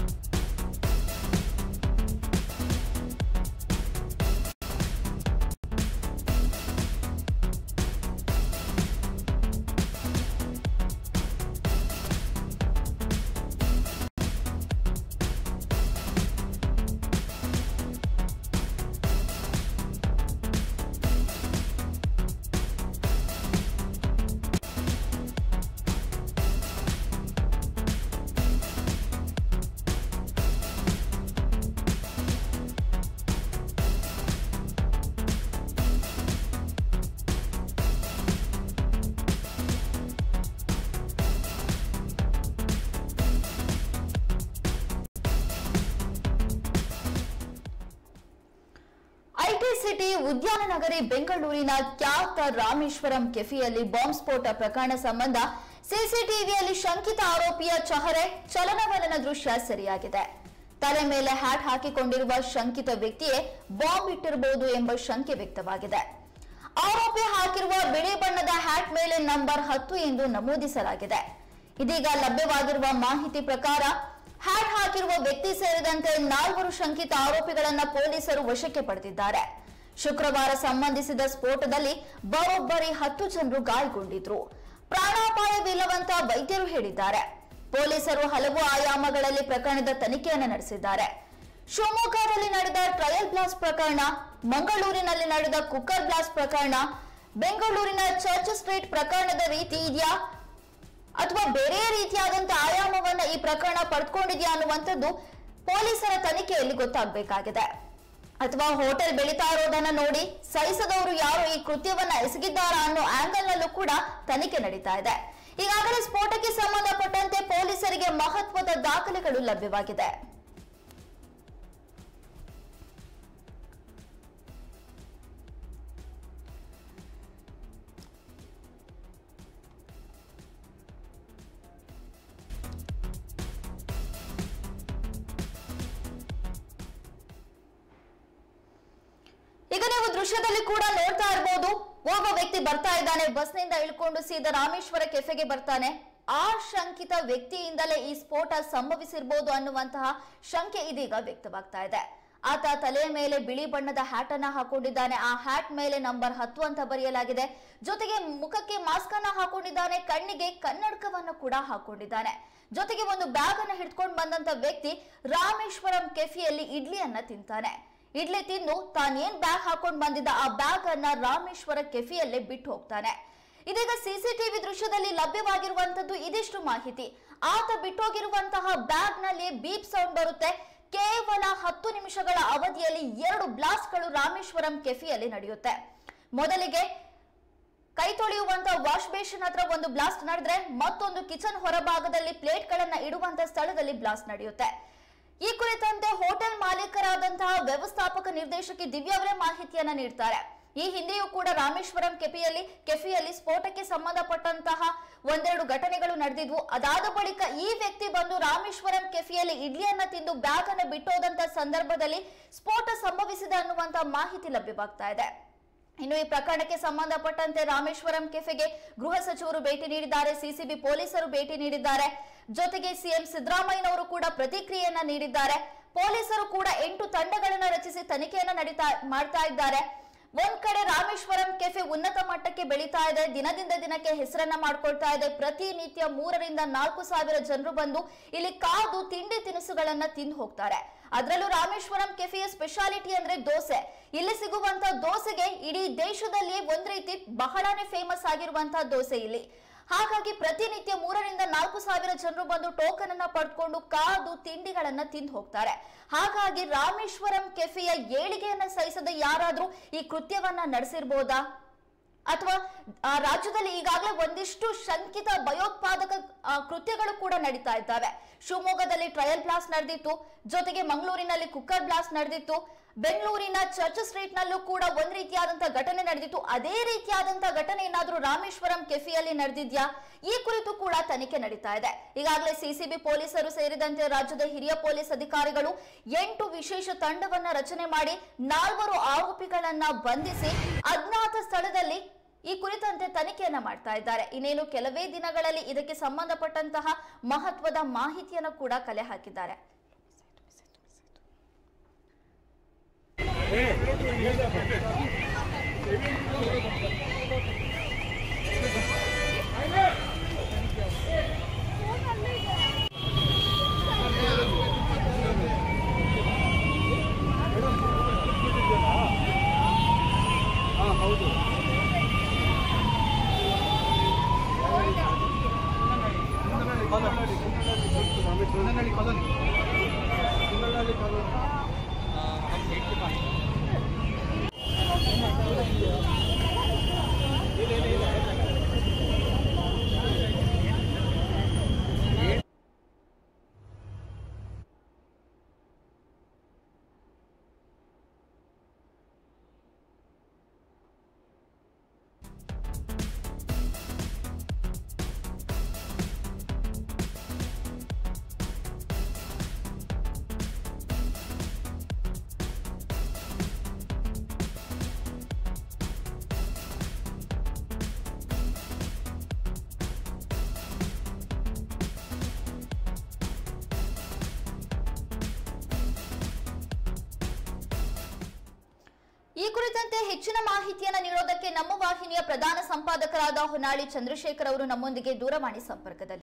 IT city ಉದ್ಯಾನ ನಗರಿ ಬೆಂಗಳೂರಿನ ಖ್ಯಾತ ರಾಮೇಶ್ವರಂ ಕೆಫಿಯಲ್ಲಿ ಬಾಂಬ್ ಸ್ಫೋಟ ಪ್ರಕರಣ ಸಂಬಂಧ ಸಿಸಿಟಿವಿಯಲ್ಲಿ ಶಂಕಿತ ಆರೋಪಿಯ ಚಹರೆ ಚಲನವಲನ ದೃಶ್ಯ ಸೆರೆಯಾಗಿದೆ ತಲೆ ಮೇಲೆ ಹ್ಯಾಟ್ ಹಾಕಿಕೊಂಡಿರುವ ಶಂಕಿತ ವ್ಯಕ್ತಿಯೇ ಬಾಂಬ್ ಇಟ್ಟಿರಬಹುದು ಎಂಬ ಶಂಕೆ ವ್ಯಕ್ತವಾಗಿದೆ ಆರೋಪಿ ಹಾಕಿರುವ ಬಿಳಿ ಬಣ್ಣದ ಹ್ಯಾಟ್ ಮೇಲೆ ನಂಬರ್ ಹತ್ತು ಎಂದು ನಮೂದಿಸಲಾಗಿದೆ ಇದೀಗ ಲಭ್ಯವಾಗಿರುವ ಮಾಹಿತಿ ಪ್ರಕಾರ ಹ್ಯಾಟ್ ಹಾಕಿರುವ ವ್ಯಕ್ತಿ ಸೇರಿದಂತೆ ನಾಲ್ವರು ಶಂಕಿತ ಆರೋಪಿಗಳನ್ನ ಪೊಲೀಸರು ವಶಕ್ಕೆ ಪಡೆದಿದ್ದಾರೆ ಶುಕ್ರವಾರ ಸಂಬಂಧಿಸಿದ ಸ್ಫೋಟದಲ್ಲಿ ಬರೋಬ್ಬರಿ ಹತ್ತು ಜನರು ಗಾಯಗೊಂಡಿದ್ರು ಪ್ರಾಣಾಪಾಯವಿಲ್ಲವಂತ ವೈದ್ಯರು ಹೇಳಿದ್ದಾರೆ ಪೊಲೀಸರು ಹಲವು ಆಯಾಮಗಳಲ್ಲಿ ಪ್ರಕರಣದ ತನಿಖೆಯನ್ನು ನಡೆಸಿದ್ದಾರೆ ಶಿವಮೊಗ್ಗದಲ್ಲಿ ನಡೆದ ಟ್ರಯಲ್ ಬ್ಲಾಸ್ಟ್ ಪ್ರಕರಣ ಮಂಗಳೂರಿನಲ್ಲಿ ನಡೆದ ಕುಕ್ಕರ್ ಬ್ಲಾಸ್ಟ್ ಪ್ರಕರಣ ಬೆಂಗಳೂರಿನ ಚರ್ಚ್ ಸ್ಟ್ರೀಟ್ ಪ್ರಕರಣದ ರೀತಿ ಇದೆಯಾ ಅಥವಾ ಬೇರೆ ರೀತಿಯಾದಂತ ಆಯಾಮವನ್ನ ಈ ಪ್ರಕರಣ ಪಡೆದುಕೊಂಡಿದ್ಯಾ ಅನ್ನುವಂಥದ್ದು ಪೊಲೀಸರ ತನಿಖೆಯಲ್ಲಿ ಗೊತ್ತಾಗಬೇಕಾಗಿದೆ ಅಥವಾ ಹೋಟೆಲ್ ಬೆಳೀತಾ ಇರೋದನ್ನ ನೋಡಿ ಸಹಿಸದವರು ಯಾರು ಈ ಕೃತ್ಯವನ್ನ ಎಸಗಿದ್ದಾರಾ ಅನ್ನೋ ಆಂಗಲ್ ನಲ್ಲೂ ಕೂಡ ತನಿಖೆ ನಡೀತಾ ಇದೆ ಈಗಾಗಲೇ ಸ್ಫೋಟಕ್ಕೆ ಸಂಬಂಧಪಟ್ಟಂತೆ ಪೊಲೀಸರಿಗೆ ಮಹತ್ವದ ದಾಖಲೆಗಳು ಲಭ್ಯವಾಗಿದೆ ಈಗ ನೀವು ದೃಶ್ಯದಲ್ಲಿ ಕೂಡ ನೋಡ್ತಾ ಇರ್ಬೋದು ಒಬ್ಬ ವ್ಯಕ್ತಿ ಬರ್ತಾ ಇದ್ದಾನೆ ಬಸ್ನಿಂದ ಇಳ್ಕೊಂಡು ಸೀದಾ ರಾಮೇಶ್ವರ ಕೆಫೆಗೆ ಬರ್ತಾನೆ ಆ ಶಂಕಿತ ವ್ಯಕ್ತಿಯಿಂದಲೇ ಈ ಸ್ಫೋಟ ಸಂಭವಿಸಿರ್ಬೋದು ಅನ್ನುವಂತಹ ಶಂಕೆ ಇದೀಗ ವ್ಯಕ್ತವಾಗ್ತಾ ಇದೆ ಆತ ತಲೆಯ ಮೇಲೆ ಬಿಳಿ ಬಣ್ಣದ ಹ್ಯಾಟ್ ಅನ್ನ ಹಾಕೊಂಡಿದ್ದಾನೆ ಆ ಹ್ಯಾಟ್ ಮೇಲೆ ನಂಬರ್ ಹತ್ತು ಅಂತ ಬರೆಯಲಾಗಿದೆ ಜೊತೆಗೆ ಮುಖಕ್ಕೆ ಮಾಸ್ಕ್ ಅನ್ನ ಹಾಕೊಂಡಿದ್ದಾನೆ ಕಣ್ಣಿಗೆ ಕನ್ನಡಕವನ್ನು ಕೂಡ ಹಾಕೊಂಡಿದ್ದಾನೆ ಜೊತೆಗೆ ಒಂದು ಬ್ಯಾಗ್ ಅನ್ನ ಹಿಡ್ಕೊಂಡು ಬಂದಂತ ವ್ಯಕ್ತಿ ರಾಮೇಶ್ವರಂ ಕೆಫಿಯಲ್ಲಿ ಇಡ್ಲಿಯನ್ನ ತಿಂತಾನೆ ಇಡ್ಲಿ ತಿಂದು ತಾನೇನ್ ಬ್ಯಾಗ್ ಹಾಕೊಂಡ್ ಬಂದಿದ್ದ ಆ ಬ್ಯಾಗ್ ಅನ್ನ ರಾಮೇಶ್ವರ ಕೆಫಿಯಲ್ಲೇ ಬಿಟ್ಟು ಹೋಗ್ತಾನೆ ಇದೀಗ ಸಿಸಿಟಿವಿ ದೃಶ್ಯದಲ್ಲಿ ಲಭ್ಯವಾಗಿರುವಂತದ್ದು ಇದಿಷ್ಟು ಮಾಹಿತಿ ಆತ ಬಿಟ್ಟೋಗಿರುವಂತಹ ಬ್ಯಾಗ್ ನಲ್ಲಿ ಬೀಪ್ ಸೌಂಡ್ ಬರುತ್ತೆ ಕೇವಲ ಹತ್ತು ನಿಮಿಷಗಳ ಅವಧಿಯಲ್ಲಿ ಎರಡು ಬ್ಲಾಸ್ಟ್ಗಳು ರಾಮೇಶ್ವರಂ ಕೆಫಿಯಲ್ಲಿ ನಡೆಯುತ್ತೆ ಮೊದಲಿಗೆ ಕೈ ತೊಳೆಯುವಂತ ವಾಶ್ ಬೇಸಿನ್ ಹತ್ರ ಒಂದು ಬ್ಲಾಸ್ಟ್ ನಡೆದ್ರೆ ಮತ್ತೊಂದು ಕಿಚನ್ ಹೊರಭಾಗದಲ್ಲಿ ಪ್ಲೇಟ್ ಗಳನ್ನ ಇಡುವಂತ ಸ್ಥಳದಲ್ಲಿ ಬ್ಲಾಸ್ಟ್ ನಡೆಯುತ್ತೆ ಈ ಕುರಿತಂತೆ ಹೋಟೆಲ್ ಮಾಲೀಕರಾದಂತಹ ವ್ಯವಸ್ಥಾಪಕ ನಿರ್ದೇಶಕಿ ದಿವ್ಯ ಅವರೇ ಮಾಹಿತಿಯನ್ನ ನೀಡ್ತಾರೆ ಈ ಹಿಂದೆಯೂ ಕೂಡ ರಾಮೇಶ್ವರಂ ಕೆಫಿಯಲ್ಲಿ ಕೆಫಿಯಲ್ಲಿ ಸ್ಫೋಟಕ್ಕೆ ಸಂಬಂಧಪಟ್ಟಂತಹ ಒಂದೆರಡು ಘಟನೆಗಳು ನಡೆದಿದ್ವು ಅದಾದ ಬಳಿಕ ಈ ವ್ಯಕ್ತಿ ಬಂದು ರಾಮೇಶ್ವರಂ ಕೆಫಿಯಲ್ಲಿ ಇಡ್ಲಿಯನ್ನ ತಿಂದು ಬ್ಯಾಗ್ ಅನ್ನು ಬಿಟ್ಟೋದಂತ ಸಂದರ್ಭದಲ್ಲಿ ಸ್ಫೋಟ ಸಂಭವಿಸಿದೆ ಅನ್ನುವಂತ ಮಾಹಿತಿ ಲಭ್ಯವಾಗ್ತಾ ಇದೆ ಇನ್ನು ಈ ಪ್ರಕರಣಕ್ಕೆ ಸಂಬಂಧಪಟ್ಟಂತೆ ರಾಮೇಶ್ವರಂ ಕೆಫೆಗೆ ಗೃಹ ಸಚಿವರು ಭೇಟಿ ನೀಡಿದ್ದಾರೆ ಸಿಸಿಬಿ ಪೊಲೀಸರು ಭೇಟಿ ನೀಡಿದ್ದಾರೆ ಜೊತೆಗೆ ಸಿಎಂ ಸಿದ್ದರಾಮಯ್ಯನವರು ಕೂಡ ಪ್ರತಿಕ್ರಿಯೆಯನ್ನ ನೀಡಿದ್ದಾರೆ ಪೊಲೀಸರು ಕೂಡ ಎಂಟು ತಂಡಗಳನ್ನ ರಚಿಸಿ ತನಿಖೆಯನ್ನ ನಡೀತಾ ಮಾಡ್ತಾ ಇದ್ದಾರೆ ಒಂದ್ ಕಡೆ ರಾಮೇಶ್ವರಂ ಕೆಫೆ ಉನ್ನತ ಮಟ್ಟಕ್ಕೆ ಬೆಳೀತಾ ಇದೆ ದಿನದಿಂದ ದಿನಕ್ಕೆ ಹೆಸರನ್ನ ಮಾಡ್ಕೊಳ್ತಾ ಇದೆ ಪ್ರತಿನಿತ್ಯ ಮೂರರಿಂದ ನಾಲ್ಕು ಸಾವಿರ ಜನರು ಬಂದು ಇಲ್ಲಿ ಕಾದು ತಿಂಡಿ ತಿನಿಸುಗಳನ್ನ ತಿಂದು ಹೋಗ್ತಾರೆ ಅದರಲ್ಲೂ ರಾಮೇಶ್ವರಂ ಕೆಫೆಯ ಸ್ಪೆಷಾಲಿಟಿ ಅಂದ್ರೆ ದೋಸೆ ಇಲ್ಲಿ ಸಿಗುವಂತ ದೋಸೆಗೆ ಇಡೀ ದೇಶದಲ್ಲಿ ಒಂದ್ ರೀತಿ ಬಹಳನೇ ಫೇಮಸ್ ಆಗಿರುವಂತಹ ದೋಸೆ ಇಲ್ಲಿ ಹಾಗಾಗಿ ಪ್ರತಿನಿತ್ಯ ಮೂರರಿಂದ ನಾಲ್ಕು ಸಾವಿರ ಜನರು ಬಂದು ಟೋಕನ್ ಅನ್ನ ಪಡ್ಕೊಂಡು ಕಾದು ತಿಂಡಿಗಳನ್ನ ತಿಂದು ಹೋಗ್ತಾರೆ ಹಾಗಾಗಿ ರಾಮೇಶ್ವರಂ ಕೆಫೆಯ ಏಳಿಗೆಯನ್ನ ಸಹಿಸದ ಯಾರಾದ್ರೂ ಈ ಕೃತ್ಯವನ್ನ ನಡೆಸಿರ್ಬೋದಾ ಅಥವಾ ಆ, ರಾಜ್ಯದಲ್ಲಿ ಈಗಾಗಲೇ ಒಂದಿಷ್ಟು ಶಂಕಿತ ಭಯೋತ್ಪಾದಕ ಆ, ಕೃತ್ಯಗಳು ಕೂಡ ನಡೀತಾ ಇದ್ದಾವೆ ಶಿವಮೊಗ್ಗದಲ್ಲಿ ಟ್ರಯಲ್ ಬ್ಲಾಸ್ಟ್ ನಡೆದಿತ್ತು ಜೊತೆಗೆ ಮಂಗಳೂರಿನಲ್ಲಿ ಕುಕ್ಕರ್ ಬ್ಲಾಸ್ಟ್ ನಡೆದಿತ್ತು ಬೆಂಗಳೂರಿನ ಚರ್ಚ್ ಸ್ಟ್ರೀಟ್ ನಲ್ಲೂ ಕೂಡ ಒಂದ್ ರೀತಿಯಾದಂತಹ ಘಟನೆ ನಡೆದಿತ್ತು ಅದೇ ರೀತಿಯಾದಂತಹ ಘಟನೆ ಏನಾದ್ರೂ ರಾಮೇಶ್ವರಂ ಕೆಫಿಯಲ್ಲಿ ನಡೆದಿದ್ಯಾ ಈ ಕುರಿತು ಕೂಡ ತನಿಖೆ ನಡೀತಾ ಇದೆ ಈಗಾಗಲೇ ಸಿಸಿಬಿ ಪೊಲೀಸರು ಸೇರಿದಂತೆ ರಾಜ್ಯದ ಹಿರಿಯ ಪೊಲೀಸ್ ಅಧಿಕಾರಿಗಳು ಎಂಟು ವಿಶೇಷ ತಂಡವನ್ನ ರಚನೆ ಮಾಡಿ ನಾಲ್ವರು ಆರೋಪಿಗಳನ್ನ ಬಂಧಿಸಿ ಅಜ್ಞಾತ ಸ್ಥಳದಲ್ಲಿ ಈ ಕುರಿತಂತೆ ತನಿಖೆಯನ್ನ ಮಾಡ್ತಾ ಇದ್ದಾರೆ ಇನ್ನೇನು ಕೆಲವೇ ದಿನಗಳಲ್ಲಿ ಇದಕ್ಕೆ ಸಂಬಂಧಪಟ್ಟಂತಹ ಮಹತ್ವದ ಮಾಹಿತಿಯನ್ನು ಕೂಡ ಕಲೆ ಹಾಕಿದ್ದಾರೆ ಈ ಕುರಿತಂತೆ ಹೆಚ್ಚಿನ ಮಾಹಿತಿಯನ್ನ ನೀಡೋದಕ್ಕೆ ನಮ್ಮ ವಾಹಿನಿಯ ಪ್ರಧಾನ ಸಂಪಾದಕರಾದ ಹೊನ್ನಾಳಿ ಚಂದ್ರಶೇಖರ್ ಅವರು ನಮ್ಮೊಂದಿಗೆ ದೂರವಾಣಿ ಸಂಪರ್ಕದಲ್ಲಿ